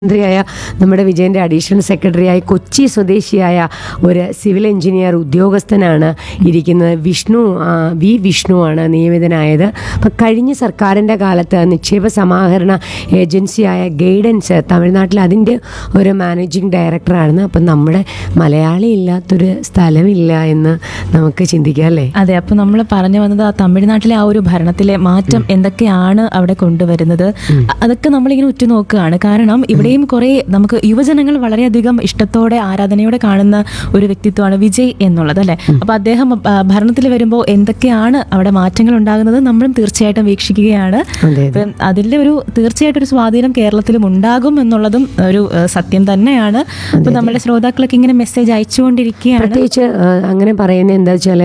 മന്ത്രിയായ നമ്മുടെ വിജയന്റെ അഡീഷണൽ സെക്രട്ടറിയായ കൊച്ചി സ്വദേശിയായ ഒരു സിവിൽ എഞ്ചിനീയർ ഉദ്യോഗസ്ഥനാണ് ഇരിക്കുന്നത് വിഷ്ണു ആ, വി വിഷ്ണു ആണ് നിയമിതനായത് അപ്പം കഴിഞ്ഞ സർക്കാരിൻ്റെ കാലത്ത് നിക്ഷേപ സമാഹരണ ഏജൻസിയായ ഗൈഡൻസ് തമിഴ്നാട്ടിൽ അതിൻ്റെ ഒരു മാനേജിങ് ഡയറക്ടറാണ് അപ്പം നമ്മുടെ മലയാളി ഇല്ലാത്തൊരു സ്ഥലമില്ല എന്ന് നമുക്ക് ചിന്തിക്കാം അല്ലേ അതെ അപ്പൊ നമ്മൾ പറഞ്ഞു വന്നത് ആ തമിഴ്നാട്ടിലെ ആ ഒരു ഭരണത്തിലെ മാറ്റം എന്തൊക്കെയാണ് അവിടെ കൊണ്ടുവരുന്നത് അ- അതൊക്കെ നമ്മളിങ്ങനെ ഉറ്റുനോക്കുകയാണ് കാരണം ഇവിടെയും കുറെ നമുക്ക് യുവജനങ്ങൾ വളരെയധികം ഇഷ്ടത്തോടെ ആരാധനയോടെ കാണുന്ന ഒരു വ്യക്തിത്വമാണ് വിജയ് എന്നുള്ളത് അല്ലെ അപ്പൊ അദ്ദേഹം ഭരണത്തിൽ വരുമ്പോൾ എന്തൊക്കെയാണ് അവിടെ മാറ്റങ്ങൾ ഉണ്ടാകുന്നത് നമ്മളും തീർച്ചയായിട്ടും വീക്ഷിക്കുകയാണ് അതെ അപ്പം അതിന്റെ ഒരു തീർച്ചയായിട്ടും ഒരു സ്വാധീനം കേരളത്തിലും ഉണ്ടാകും എന്നുള്ളതും ഒരു ഏഹ്, സത്യം തന്നെയാണ് അപ്പൊ നമ്മുടെ ശ്രോതാക്കളൊക്കെ ഇങ്ങനെ മെസ്സേജ് അയച്ചുകൊണ്ടിരിക്കുകയാണ് പ്രത്യേകിച്ച് ആ, അങ്ങനെ പറയുന്നത് എന്താ വെച്ചാൽ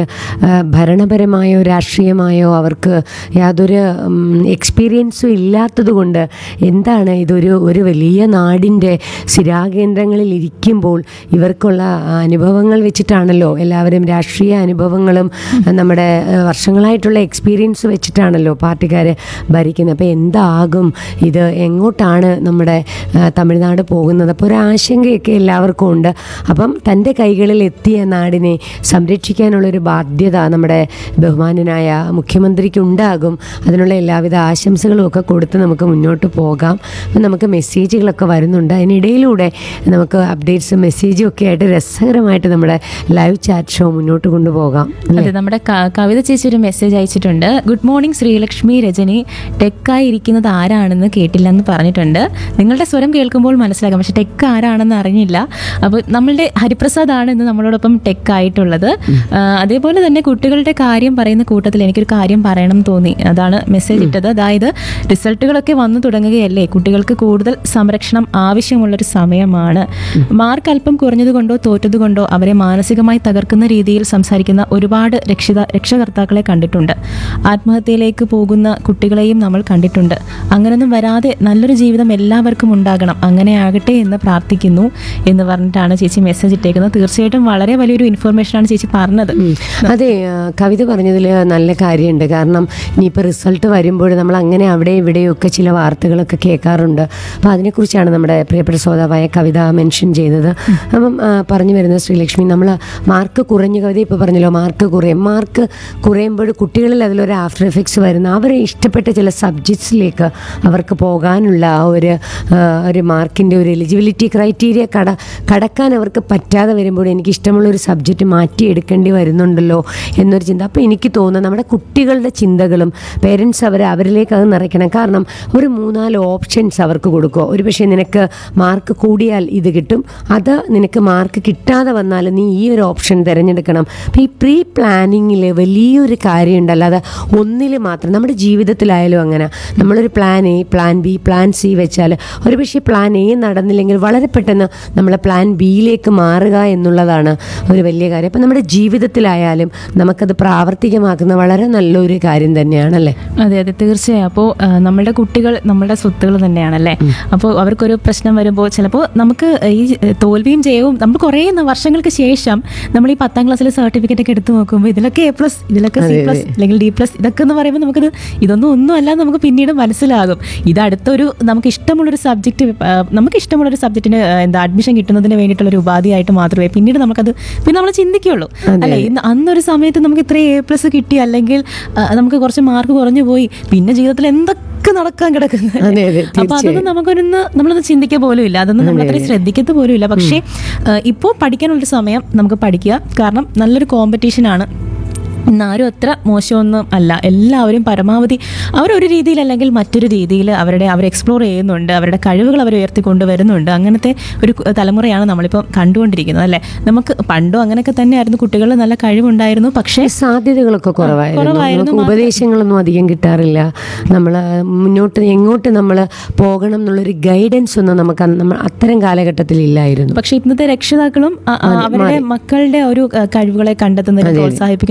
ഭരണപരമായോ രാഷ്ട്രീയമായോ അവർക്ക് യാതൊരു എക്സ്പീരിയൻസും ഇല്ലാത്തത് കൊണ്ട് എന്താണ് ഇതൊരു ഒരു വലിയ നാടിൻ്റെ സ്ഥിരാകേന്ദ്രങ്ങളിൽ ഇരിക്കുമ്പോൾ ഇവർക്കുള്ള അനുഭവങ്ങൾ വെച്ചിട്ടാണല്ലോ എല്ലാവരും രാഷ്ട്രീയ അനുഭവങ്ങളും ആ, നമ്മുടെ ആ, വർഷങ്ങളായിട്ടുള്ള എക്സ്പീരിയൻസ് വെച്ചിട്ടാണല്ലോ പാർട്ടിക്കാർ ഭരിക്കുന്നത് അപ്പോൾ എന്താകും ഇത് എങ്ങോട്ടാണ് നമ്മുടെ ആ, തമിഴ്നാട് പോകുന്നത് അപ്പോൾ ഒരു ആശങ്കയൊക്കെ എല്ലാവർക്കും ഉണ്ട് അപ്പം തൻ്റെ കൈകളിൽ എത്തിയ നാടിനെ സംരക്ഷിക്കാനുള്ളൊരു ബാധ്യത നമ്മുടെ ബഹുമാനനായ മുഖ്യമന്ത്രിക്ക് ഉണ്ടാകും അതിനുള്ള എല്ലാവിധ ആശംസകളും ഒക്കെ കൊടുത്ത് നമുക്ക് മുന്നോട്ട് പോകാം അപ്പം നമുക്ക് മെസ്സേജുകളൊക്കെ വരുന്നുണ്ട് അതിനിടയിലൂടെ നമുക്ക് അപ്ഡേറ്റ്സും മെസ്സേജും ഒക്കെ ആയിട്ട് രസകരമായിട്ട് നമ്മുടെ ലൈവ് ചാറ്റ് ഷോ മുന്നോട്ട് കൊണ്ടുപോകാം അല്ലേ അതെ നമ്മുടെ ക- കവിത ചേച്ചി ഒരു മെസ്സേജ് അയച്ചിട്ടുണ്ട് ഗുഡ് മോർണിംഗ് ശ്രീലക്ഷ്മി രജനി ടെക്കായി ഇരിക്കുന്നത് ആരാണെന്ന് കേട്ടില്ല എന്ന് പറഞ്ഞിട്ടുണ്ട് നിങ്ങളുടെ സ്വരം കേൾക്കുമ്പോൾ മനസ്സിലാക്കാം പക്ഷെ ടെക്ക് ആരാണെന്ന് അറിഞ്ഞില്ല അപ്പോൾ നമ്മളുടെ ഹരിപ്രസാദ് ആണ് ഇന്ന് നമ്മളോടൊപ്പം ടെക്ക് ആയിട്ടുള്ളത് ആ, അതേപോലെ തന്നെ കുട്ടികളുടെ കാര്യം പറയുന്ന കൂട്ടത്തിൽ എനിക്കൊരു കാര്യം പറയണം എന്ന് തോന്നി അതാണ് മെസ്സേജ് ഇട്ടത് അതായത് റിസൾട്ടുകളൊക്കെ വന്നു തുടങ്ങുകയല്ലേ കുട്ടികൾക്ക് കൂടുതൽ സംരക്ഷണം ആവശ്യമുള്ളൊരു സമയമാണ് മാർക്ക് അല്പം കുറഞ്ഞതുകൊണ്ടോ തോറ്റതുകൊണ്ടോ അവരെ മാനസികമായി തകർക്കുന്ന രീതിയിൽ സംസാരിക്കുന്ന ഒരുപാട് രക്ഷിത രക്ഷകർത്താക്കളെ കണ്ടിട്ടുണ്ട് ആത്മഹത്യയിലേക്ക് പോകുന്ന കുട്ടികളെയും നമ്മൾ കണ്ടിട്ടുണ്ട് അങ്ങനൊന്നും വരാതെ നല്ലൊരു ജീവിതം എല്ലാവർക്കും ഉണ്ടാകണം അങ്ങനെ ആകട്ടെ എന്ന് പ്രാർത്ഥിക്കുന്നു എന്ന് പറഞ്ഞിട്ടാണ് ചേച്ചി മെസ്സേജ് ഇട്ടേക്കുന്നത് തീർച്ചയായിട്ടും വളരെ വലിയൊരു ഇൻഫർമേഷനാണ് ചേച്ചി പറഞ്ഞത് ഉം. അതെ ആ, കവിത പറഞ്ഞതിൽ നല്ല കാര്യമുണ്ട് കാരണം ഇനിയിപ്പോൾ റിസൾട്ട് വരുമ്പോൾ നമ്മൾ അങ്ങനെ അവിടെ ഇവിടെയും ഒക്കെ ചില വാർത്തകളൊക്കെ കേൾക്കാറുണ്ട് അപ്പോൾ അതിനെക്കുറിച്ചാണ് നമ്മുടെ പ്രിയപ്പെട്ട ശ്രോതാവായ കവിത മെൻഷൻ ചെയ്തത് അപ്പം ആ, പറഞ്ഞു വരുന്നത് ശ്രീലക്ഷ്മി നമ്മൾ മാർക്ക് കുറഞ്ഞ കവിത ഇപ്പോൾ പറഞ്ഞല്ലോ മാർക്ക് കുറയും മാർക്ക് കുറയുമ്പോൾ കുട്ടികളിൽ അതിലൊരു ആഫ്റ്റർ എഫക്ട്സ് വരുന്ന അവരെ ഇഷ്ടപ്പെട്ട ചില സബ്ജക്ട്സിലേക്ക് അവർക്ക് പോകാനുള്ള ആ ഒരു ആ, ഒരു മാർക്കിൻ്റെ ഒരു എലിജിബിലിറ്റി ക്രൈറ്റീരിയ കട കടക്കാൻ അവർക്ക് പറ്റാതെ വരുമ്പോൾ എനിക്ക് ഇഷ്ടമുള്ള ഒരു സബ്ജക്റ്റ് മാറ്റിയെടുക്കേണ്ടി വരുന്നുണ്ടല്ലോ എന്നൊരു ചിന്ത അപ്പോൾ എനിക്ക് തോന്നുന്നു നമ്മുടെ കുട്ടികളുടെ ചിന്തകളും പേരൻസ് അവർ അവരിലേക്ക് അത് നിറയ്ക്കണം കാരണം ഒരു മൂന്നാല് ഓപ്ഷൻസ് അവർക്ക് കൊടുക്കുക ഒരു പക്ഷേ നിനക്ക് മാർക്ക് കൂടിയാൽ ഇത് കിട്ടും അത് നിനക്ക് മാർക്ക് കിട്ടാതെ വന്നാൽ നീ ഈ ഒരു ഓപ്ഷൻ തിരഞ്ഞെടുക്കണം അപ്പോൾ ഈ പ്രീ പ്ലാനിങ്ങിൽ വലിയൊരു കാര്യമുണ്ട് അല്ലാതെ ഒന്നിൽ മാത്രം നമ്മുടെ ജീവിതത്തിലായാലും അങ്ങനെ നമ്മളൊരു plan A plan B plan C വെച്ചാൽ ഒരു പക്ഷേ പ്ലാൻ എ നടന്നില്ലെങ്കിൽ വളരെ പെട്ടെന്ന് നമ്മൾ പ്ലാൻ ബിയിലേക്ക് മാറുക എന്നുള്ളതാണ് ഒരു വലിയ കാര്യം അപ്പം നമ്മുടെ ജീവിതത്തിലായാലും നമുക്കത് പ്രാവർത്തികമാക്കുന്ന വളരെ നല്ലൊരു കാര്യം തന്നെയാണല്ലേ അതെ അതെ തീർച്ചയായും അപ്പോൾ നമ്മളുടെ കുട്ടികൾ നമ്മളുടെ സ്വത്തുകൾ തന്നെയാണല്ലേ അപ്പോൾ അവർക്കൊരു പ്രശ്നം വരുമ്പോൾ ചിലപ്പോൾ നമുക്ക് ഈ തോൽവിയും ജയവും നമ്മൾ കുറേ ന- വർഷങ്ങൾക്ക് ശേഷം നമ്മൾ ഈ പത്താം ക്ലാസ്സിലെ സർട്ടിഫിക്കറ്റ് ഒക്കെ എടുത്തു നോക്കുമ്പോൾ ഇതിലൊക്കെ എ പ്ലസ് ഇതിലൊക്കെ സി പ്ലസ് അല്ലെങ്കിൽ ഡി പ്ലസ് ഇതൊക്കെ എന്ന് പറയുമ്പോൾ നമുക്കത് ഇതൊന്നും ഒന്നും അല്ല എന്ന് നമുക്ക് പിന്നീട് മനസ്സിലാകും ഇത് അടുത്തൊരു നമുക്ക് ഇഷ്ടമുള്ളൊരു സബ്ജക്റ്റ് നമുക്ക് ഇഷ്ടമുള്ളൊരു സബ്ജക്റ്റിന് എന്താ അഡ്മിഷൻ കിട്ടുന്നതിന് വേണ്ടിയിട്ടുള്ള ഒരു ഉപാധിയായിട്ട് മാത്രമേ പിന്നീട് നമുക്കത് പിന്നെ നമ്മൾ ചിന്തിക്കുള്ളൂ അല്ലെ ഇന്ന് അന്നൊരു സമയത്ത് നമുക്ക് ഇത്ര എ പ്ലസ് കിട്ടി അല്ലെങ്കിൽ ആ, നമുക്ക് കുറച്ച് മാർക്ക് കുറഞ്ഞു പോയി പിന്നെ ജീവിതത്തിൽ എന്തൊക്കെ നടക്കാൻ കിടക്കുന്നത് അതെ, അതെ, അപ്പൊ അതൊന്നും നമുക്കൊന്ന് നമ്മളത് ചിന്തിക്കുക പോലും ഇല്ല അതൊന്നും നമ്മൾ അത്രയും ശ്രദ്ധിക്കത്ത് പോലും ഇല്ല പക്ഷേ ഇപ്പോൾ പഠിക്കാനുള്ളൊരു സമയം നമുക്ക് പഠിക്കുക കാരണം നല്ലൊരു കോമ്പറ്റീഷനാണ് ഇന്നാരും അത്ര മോശമൊന്നും അല്ല എല്ലാവരും പരമാവധി അവരൊരു രീതിയിൽ അല്ലെങ്കിൽ മറ്റൊരു രീതിയിൽ അവരുടെ അവർ എക്സ്പ്ലോർ ചെയ്യുന്നുണ്ട് അവരുടെ കഴിവുകൾ അവർ ഉയർത്തിക്കൊണ്ടുവരുന്നുണ്ട് അങ്ങനത്തെ ഒരു കു- തലമുറയാണ് നമ്മളിപ്പോൾ കണ്ടുകൊണ്ടിരിക്കുന്നത് അല്ലേ നമുക്ക് പണ്ടും അങ്ങനെയൊക്കെ തന്നെയായിരുന്നു കുട്ടികളിൽ നല്ല കഴിവുണ്ടായിരുന്നു പക്ഷേ സാധ്യതകളൊക്കെ കുറവായിരുന്നു കുറവായിരുന്നു. നമുക്ക് ഉപദേശങ്ങളൊന്നും അധികം കിട്ടാറില്ല നമ്മൾ മുന്നോട്ട് എങ്ങോട്ട് നമ്മൾ പോകണം എന്നുള്ളൊരു ഗൈഡൻസ് ഒന്നും നമുക്ക് അന്ന് നമ്മൾ അത്തരം കാലഘട്ടത്തിൽ ഇല്ലായിരുന്നു പക്ഷെ ഇന്നത്തെ രക്ഷിതാക്കളും അ- അ- അവരുടെ മക്കളുടെ ഒരു അ, കഴിവുകളെ കണ്ടെത്തുന്നതിനും പ്രോത്സാഹിപ്പിക്കുന്നതിനൊക്കെ വളരെ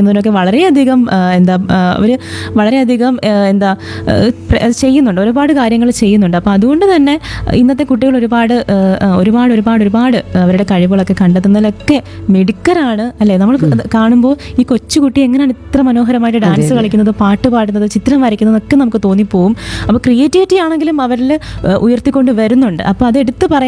വളരെയധികം ആ, എന്താ അവർ വളരെയധികം ആ, എന്താ ആ, പ്ര- ചെയ്യുന്നുണ്ട് ഒരുപാട് കാര്യങ്ങൾ ചെയ്യുന്നുണ്ട് അപ്പോൾ അതുകൊണ്ട് തന്നെ ഇന്നത്തെ കുട്ടികൾ ഒരുപാട് ആ, ആ, ഒരുപാട് ഒരുപാട് ഒരുപാട് അവരുടെ കഴിവുകളൊക്കെ കണ്ടെത്തുന്നതിലൊക്കെ മിടുക്കരാണ് അല്ലേ നമ്മൾ കാണുമ്പോൾ ഈ കൊച്ചുകുട്ടി എങ്ങനെയാണ് ഇത്ര മനോഹരമായിട്ട് ഡാൻസ് കളിക്കുന്നത് പാട്ട് പാടുന്നത് ചിത്രം വരയ്ക്കുന്നതൊക്കെ നമുക്ക് തോന്നിപ്പോവും അപ്പോൾ ക്രിയേറ്റിവിറ്റി ആണെങ്കിലും അവരിൽ ഉയർത്തിക്കൊണ്ട് വരുന്നുണ്ട് അപ്പോൾ അത് എടുത്ത് പറയാൻ